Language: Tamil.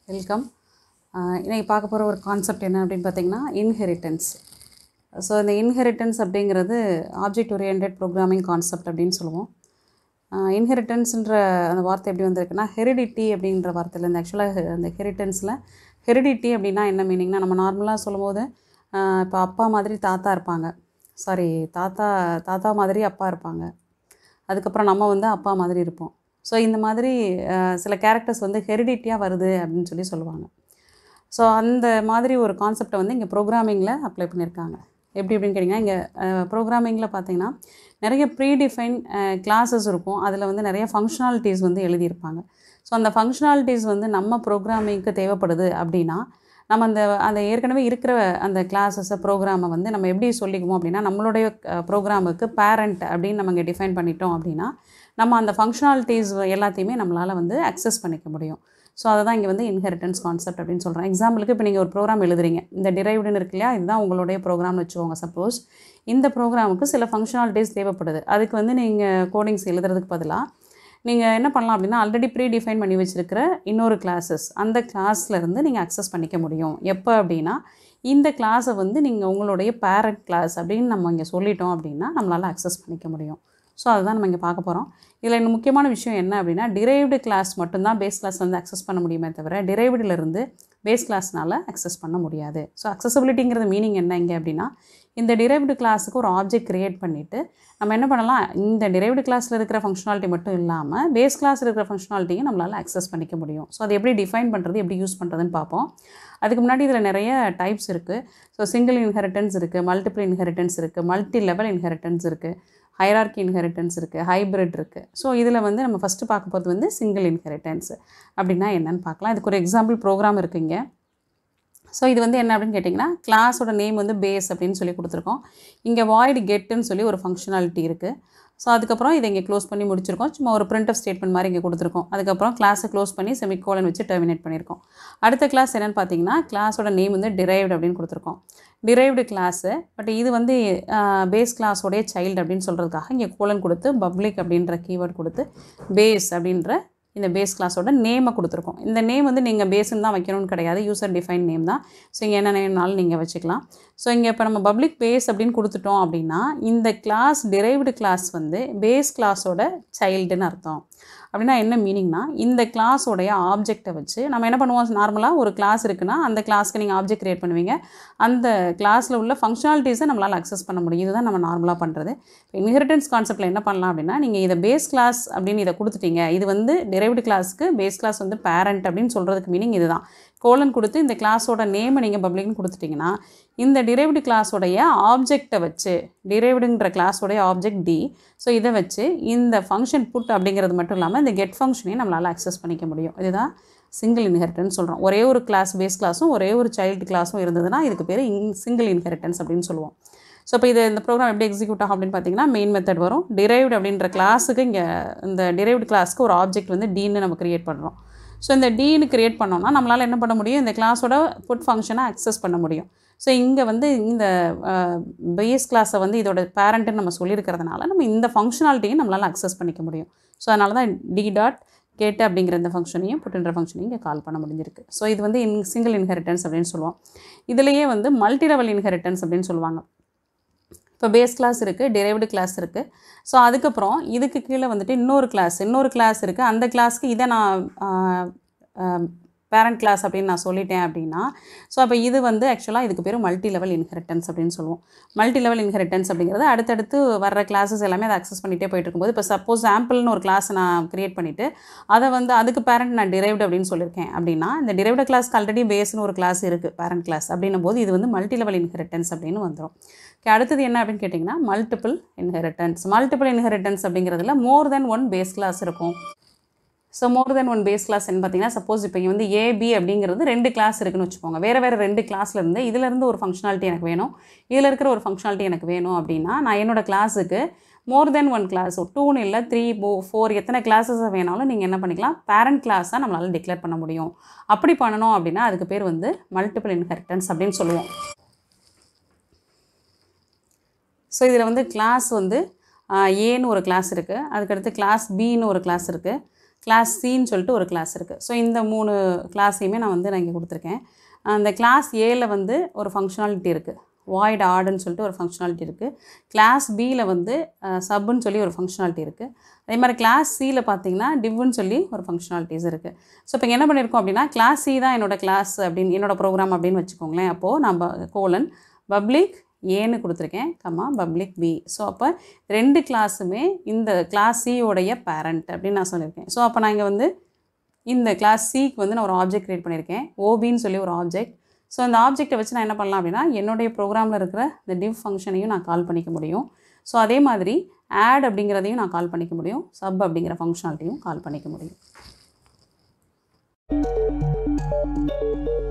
வெல்கம் இன்னைக்கு பார்க்க போகிற ஒரு கான்செப்ட் என்ன அப்படின்னு பார்த்தீங்கன்னா இன்ஹெரிட்டன்ஸ் ஸோ இந்த இன்ஹெரிட்டன்ஸ் அப்படிங்கிறது ஆப்ஜெக்ட் ஓரியன்ட் ப்ரோக்ராமிங் கான்செப்ட் அப்படின்னு சொல்லுவோம் இன்ஹெரிட்டன்ஸ்ன்ற அந்த வார்த்தை எப்படி வந்திருக்குன்னா ஹெரிடிட்டி அப்படின்ற வார்த்தையில் இந்த ஆக்சுவலாக அந்த ஹெரிட்டன்ஸில் ஹெரிடிட்டி அப்படின்னா என்ன மீனிங்னா நம்ம நார்மலாக சொல்லும்போது இப்போ அப்பா மாதிரி தாத்தா இருப்பாங்க சாரி தாத்தா தாத்தா மாதிரி அப்பா இருப்பாங்க அதுக்கப்புறம் நம்ம வந்து அப்பா மாதிரி இருப்போம் ஸோ இந்த மாதிரி அஹ், சில கேரக்டர்ஸ் வந்து ஹெரிடிட்டியாக வருது அப்படின்னு சொல்லி சொல்லுவாங்க ஸோ அந்த மாதிரி ஒரு கான்செப்டை வந்து இங்கே ப்ரோக்ராமிங்கில் அப்ளை பண்ணியிருக்காங்க எப்படி அப்படின்னு கேட்டிங்கன்னா இங்கே ப்ரோக்ராமிங்கில் பார்த்தீங்கன்னா நிறைய ப்ரீடிஃபைன் கிளாஸஸ் இருக்கும் அதில் வந்து நிறைய ஃபங்க்ஷனாலிட்டிஸ் வந்து எழுதியிருப்பாங்க ஸோ அந்த ஃபங்க்ஷனாலிட்டிஸ் வந்து நம்ம ப்ரோக்ராமிங்க்கு தேவைப்படுது அப்படின்னா நம்ம அந்த அந்த ஏற்கனவே இருக்கிற அந்த கிளாஸஸை ப்ரோக்ராமை வந்து நம்ம எப்படி சொல்லிக்குவோம் அப்படின்னா நம்மளுடைய ப்ரோக்ராமுக்கு பேரண்ட் அப்படின்னு நம்ம இங்கே டிஃபைன் பண்ணிட்டோம் அப்படின்னா நம்ம அந்த ஃபங்க்ஷனாலிட்டிஸ் எல்லாத்தையுமே நம்மளால் வந்து அக்சஸ் பண்ணிக்க முடியும் ஸோ அதை தான் இங்கே வந்து இன்ஹெரிட்டன்ஸ் கான்செப்ட் அப்படின்னு சொல்கிறேன் எக்ஸாம்பிளுக்கு இப்போ நீங்கள் ஒரு ப்ரோக்ராம் எழுதுறீங்க இந்த டிரைவ்டுன்னு இருக்கு இல்லையா இதுதான் உங்களுடைய ப்ரோக்ராம்னு வச்சுக்கோங்க சப்போஸ் இந்த ப்ரோக்ராமுக்கு சில ஃபங்க்ஷனாலிட்டிஸ் தேவைப்படுது அதுக்கு வந்து நீங்கள் கோடிங்ஸ் எழுதுறதுக்கு பதிலாக நீங்கள் என்ன பண்ணலாம் அப்படின்னா ஆல்ரெடி ப்ரீ டிஃபைன் பண்ணி வச்சுருக்கிற இன்னொரு கிளாஸஸ் அந்த கிளாஸ்லேருந்து நீங்கள் அக்சஸ் பண்ணிக்க முடியும் எப்போ அப்படின்னா இந்த கிளாஸை வந்து நீங்கள் உங்களுடைய பேரண்ட் கிளாஸ் அப்படின்னு நம்ம இங்கே சொல்லிட்டோம் அப்படின்னா நம்மளால் அக்சஸ் பண்ணிக்க முடியும் ஸோ அதுதான் நம்ம இங்கே பார்க்க போகிறோம் இதில் இன்னும் முக்கியமான விஷயம் என்ன அப்படின்னா டிரைவ்டு கிளாஸ் மட்டும்தான் பேஸ் கிளாஸ் வந்து அக்சஸ் பண்ண முடியுமே தவிர டிரைவ்டிலிருந்து பேஸ் கிளாஸ்னால் அக்சஸ் பண்ண முடியாது ஸோ அக்சசபிலிட்டிங்கிறது மீனிங் என்ன இங்கே அப்படின்னா இந்த டிரைவ்டு கிளாஸுக்கு ஒரு ஆப்ஜெக்ட் க்ரியேட் பண்ணிவிட்டு நம்ம என்ன பண்ணலாம் இந்த டிரைவ்டு கிளாஸில் இருக்கிற ஃபங்க்ஷனாலிட்டி மட்டும் இல்லாமல் பேஸ் கிளாஸில் இருக்கிற ஃபங்க்ஷனாலிட்டியும் நம்மளால் அக்சஸ் பண்ணிக்க முடியும் ஸோ அது எப்படி டிஃபைன் பண்ணுறது எப்படி யூஸ் பண்ணுறதுன்னு பார்ப்போம் அதுக்கு முன்னாடி இதில் நிறைய டைப்ஸ் இருக்குது ஸோ சிங்கிள் இன்ஹெரிட்டன்ஸ் இருக்குது மல்டிபிள் இன்ஹெரிட்டன்ஸ் இருக்குது மல்டி லெவல் இன்ஹெரிட்டன்ஸ் இருக்குது ஹைரார்கி இன்ஹெரிட்டன்ஸ் இருக்குது ஹைப்ரிட் இருக்குது ஸோ இதில் வந்து நம்ம ஃபஸ்ட்டு பார்க்க போகிறது வந்து சிங்கிள் இன்ஹெரிட்டன்ஸ் அப்படின்னா என்னன்னு பார்க்கலாம் இதுக்கு ஒரு எக்ஸாம்பிள் ப்ரோக்ராம் இருக்குங்க ஸோ இது வந்து என்ன அப்படின்னு கேட்டிங்கன்னா கிளாஸோட நேம் வந்து பேஸ் அப்படின்னு சொல்லி கொடுத்துருக்கோம் இங்கே வாய்டு கெட்டுன்னு சொல்லி ஒரு ஃபங்க்ஷனாலிட்டி இருக்குது ஸோ அதுக்கப்புறம் இதை இங்கே க்ளோஸ் பண்ணி முடிச்சிருக்கோம் சும்மா ஒரு பிரிண்ட் ஆஃப் ஸ்டேட்மெண்ட் மாதிரி இங்கே கொடுத்துருக்கோம் அதுக்கப்புறம் கிளாஸை க்ளோஸ் பண்ணி செமிகோலன் வச்சு டெர்மினேட் பண்ணியிருக்கோம் அடுத்த கிளாஸ் என்னென்னு பார்த்தீங்கன்னா கிளாஸோட நேம் வந்து டிரைவ்டு அப்படின்னு கொடுத்துருக்கோம் டிரைவ்டு கிளாஸு பட் இது வந்து பேஸ் கிளாஸோடைய சைல்டு அப்படின்னு சொல்கிறதுக்காக இங்கே கோலன் கொடுத்து பப்ளிக் அப்படின்ற கீவேர்ட் கொடுத்து பேஸ் அப்படின்ற இந்த பேஸ் கிளாஸோட நேமை கொடுத்துருக்கோம் இந்த நேம் வந்து நீங்கள் பேஸ்ன்னு தான் வைக்கணும்னு கிடையாது யூசர் டிஃபைன் நேம் தான் ஸோ இங்கே என்ன நேம்னாலும் நீங்கள் வச்சுக்கலாம் ஸோ இங்கே இப்போ நம்ம பப்ளிக் பேஸ் அப்படின்னு கொடுத்துட்டோம் அப்படின்னா இந்த கிளாஸ் டிரைவ்டு கிளாஸ் வந்து பேஸ் கிளாஸோட சைல்டுன்னு அர்த்தம் அப்படின்னா என்ன மீனிங்னா இந்த கிளாஸோடைய ஆப்ஜெக்டை வச்சு நம்ம என்ன பண்ணுவோம் நார்மலாக ஒரு கிளாஸ் இருக்குன்னா அந்த கிளாஸ்க்கு நீங்கள் ஆப்ஜெக்ட் க்ரியேட் பண்ணுவீங்க அந்த கிளாஸில் உள்ள ஃபங்க்ஷனாலிட்டிஸை நம்மளால் அக்சஸ் பண்ண முடியும் இதுதான் நம்ம நார்மலாக பண்ணுறது இப்போ இன்ஹெரிட்டன்ஸ் கான்செப்ட்டில் என்ன பண்ணலாம் அப்படின்னா நீங்கள் இதை பேஸ் கிளாஸ் அப்படின்னு இதை கொடுத்துட்டீங்க இது வந்து டெரைவ்டு கிளாஸ்க்கு பேஸ் கிளாஸ் வந்து பேரண்ட் அப்படின்னு சொல்கிறதுக்கு மீனிங் இதுதான் கோலன் கொடுத்து இந்த கிளாஸோட நேமை நீங்கள் பப்ளிக்னு கொடுத்துட்டிங்கன்னா இந்த டிரைவ்டு கிளாஸோடைய ஆப்ஜெக்டை வச்சு டிரைவ்டுங்கிற கிளாஸோடைய ஆப்ஜெக்ட் டி ஸோ இதை வச்சு இந்த ஃபங்க்ஷன் புட் அப்படிங்கிறது மட்டும் இல்லாமல் இந்த கெட் ஃபங்க்ஷனையும் நம்மளால் அக்சஸ் பண்ணிக்க முடியும் இதுதான் சிங்கிள் இன்ஹெரிட்டன்ஸ் சொல்கிறோம் ஒரே ஒரு கிளாஸ் பேஸ் கிளாஸும் ஒரே ஒரு சைல்டு கிளாஸும் இருந்ததுன்னா இதுக்கு பேர் இன் சிங்கிள் இன்ஹெரிட்டன்ஸ் அப்படின்னு சொல்லுவோம் ஸோ இப்போ இது இந்த ப்ரோக்ராம் எப்படி எக்ஸிக்யூட் ஆகும் அப்படின்னு பார்த்தீங்கன்னா மெயின் மெத்தட் வரும் டிரைவ்டு அப்படின்ற கிளாஸுக்கு இங்கே இந்த டிரைவ்டு கிளாஸ்க்கு ஒரு ஆப்ஜெக்ட் வந்து டீன்னு நம்ம கிரியேட் பண்ணுறோம் ஸோ இந்த டீன்னு கிரியேட் பண்ணோம்னா நம்மளால் என்ன பண்ண முடியும் இந்த கிளாஸோட புட் ஃபங்க்ஷனை அக்சஸ் பண்ண முடியும் ஸோ இங்கே வந்து இந்த பேஸ் கிளாஸை வந்து இதோட பேரண்ட்டுன்னு நம்ம சொல்லியிருக்கிறதுனால நம்ம இந்த ஃபங்க்ஷனாலிட்டியும் நம்மளால் அக்சஸ் பண்ணிக்க முடியும் ஸோ அதனால தான் டி டாட் கேட்டு அப்படிங்கிற இந்த ஃபங்க்ஷனையும் புட்டுன்ற ஃபங்க்ஷனையும் இங்கே கால் பண்ண முடிஞ்சிருக்கு ஸோ இது வந்து இன் சிங்கிள் இன்ஹெரிட்டன்ஸ் அப்படின்னு சொல்லுவோம் இதுலேயே வந்து மல்டி லெவல் இன்ஹெரிட்டன்ஸ் அப்படின்னு சொல்லுவாங்க இப்போ பேஸ் கிளாஸ் இருக்குது டிரைவ்டு கிளாஸ் இருக்குது ஸோ அதுக்கப்புறம் இதுக்கு கீழே வந்துட்டு இன்னொரு கிளாஸ் இன்னொரு கிளாஸ் இருக்குது அந்த கிளாஸ்க்கு இதை நான் பேரண்ட் கிளாஸ் அப்படின்னு நான் சொல்லிட்டேன் அப்படின்னா ஸோ அப்போ இது வந்து ஆக்சுவலாக இதுக்கு பேர் மல்டி லெவல் இன்ஹெரிட்டன்ஸ் அப்படின்னு சொல்லுவோம் மல்டி லெவல் இன்ஹெரிட்டன்ஸ் அப்படிங்கிறது அடுத்தடுத்து வர்ற கிளாஸஸ் எல்லாமே அதை அக்சஸ் பண்ணிகிட்டே போயிட்டு இருக்கும்போது இப்போ சப்போஸ் ஆம்பிள்னு ஒரு கிளாஸ் நான் கிரியேட் பண்ணிவிட்டு அதை வந்து அதுக்கு பேரண்ட் நான் டிரைவ்டு அப்படின்னு சொல்லியிருக்கேன் அப்படின்னா இந்த டிரைவ்டு கிளாஸ்க்கு ஆல்ரெடி பேஸ்னு ஒரு கிளாஸ் இருக்குது பேரண்ட் கிளாஸ் அப்படின்னும் போது இது வந்து மல்டி லெவல் இன்ஹெரிட்டன்ஸ் அப்படின்னு வந்துடும் Okay, அடுத்தது என்ன அப்படின்னு கேட்டிங்கன்னா மல்டிபிள் இன்ஹெரிட்டன்ஸ் மல்டிபிள் இன்ஹெரிட்டன்ஸ் அப்படிங்கிறதுல more than one base class இருக்கும் so more than one base class பார்த்தீங்கன்னா சப்போஸ் இப்போ இங்கே வந்து ஏபி அப்படிங்கிறது ரெண்டு கிளாஸ் இருக்குன்னு வச்சுக்கோங்க வேறு வேறு ரெண்டு கிளாஸ்ல இருந்து இதிலேருந்து ஒரு ஃபங்க்ஷனாலிட்டி எனக்கு வேணும் இதில் இருக்கிற ஒரு ஃபங்க்ஷனாலிட்டி எனக்கு வேணும் அப்படின்னா நான் என்னோடய கிளாஸுக்கு மோர் தென் ஒன் கிளாஸ் டூன்னு இல்லை த்ரீ போ ஃபோர் எத்தனை கிளாஸஸ் வேணாலும் நீங்கள் என்ன பண்ணிக்கலாம் பேரண்ட் கிளாஸாக நம்மளால் டிக்ளேர் பண்ண முடியும் அப்படி பண்ணணும் அப்படின்னா அதுக்கு பேர் வந்து மல்டிபிள் இன்ஹெரிட்டன்ஸ் அப்படின்னு சொல்லுவோம் ஸோ இதில் வந்து கிளாஸ் வந்து ஏன்னு ஒரு கிளாஸ் இருக்குது அதுக்கடுத்து கிளாஸ் பின்னு ஒரு கிளாஸ் இருக்குது கிளாஸ் சின்னு சொல்லிட்டு ஒரு கிளாஸ் இருக்குது ஸோ இந்த மூணு கிளாஸையுமே நான் வந்து நான் இங்கே கொடுத்துருக்கேன் அந்த கிளாஸ் ஏல வந்து ஒரு ஃபங்க்ஷனாலிட்டி இருக்குது வாய்ட் ஆடுன்னு சொல்லிட்டு ஒரு ஃபங்க்ஷனாலிட்டி இருக்குது கிளாஸ் பியில் வந்து சப்புன்னு சொல்லி ஒரு ஃபங்க்ஷனாலிட்டி இருக்குது அதே மாதிரி கிளாஸ் சியில் பார்த்தீங்கன்னா டிவ்னு சொல்லி ஒரு ஃபங்க்ஷனாலிட்டிஸ் இருக்குது ஸோ இப்போ இங்கே என்ன பண்ணியிருக்கோம் அப்படின்னா கிளாஸ் சி தான் என்னோட கிளாஸ் அப்படின்னு என்னோட ப்ரோக்ராம் அப்படின்னு வச்சுக்கோங்களேன் அப்போது நான் கோலன் பப்ளிக் ஏன்னு கொடுத்துருக்கேன் கம்மா பப்ளிக் பி ஸோ அப்போ ரெண்டு கிளாஸுமே இந்த கிளாஸ் சியோடைய பேரண்ட் அப்படின்னு நான் சொல்லியிருக்கேன் ஸோ அப்போ நான் இங்கே வந்து இந்த கிளாஸ் சிக்கு வந்து நான் ஒரு ஆப்ஜெக்ட் க்ரியேட் பண்ணியிருக்கேன் ஓபின்னு சொல்லி ஒரு ஆப்ஜெக்ட் ஸோ அந்த ஆப்ஜெக்ட்டை வச்சு நான் என்ன பண்ணலாம் அப்படின்னா என்னுடைய ப்ரோக்ராமில் இருக்கிற இந்த div ஃபங்க்ஷனையும் நான் கால் பண்ணிக்க முடியும் ஸோ அதே மாதிரி ஆட் அப்படிங்கிறதையும் நான் கால் பண்ணிக்க முடியும் சப் அப்படிங்கிற ஃபங்க்ஷனாலிட்டியும் கால் பண்ணிக்க முடியும்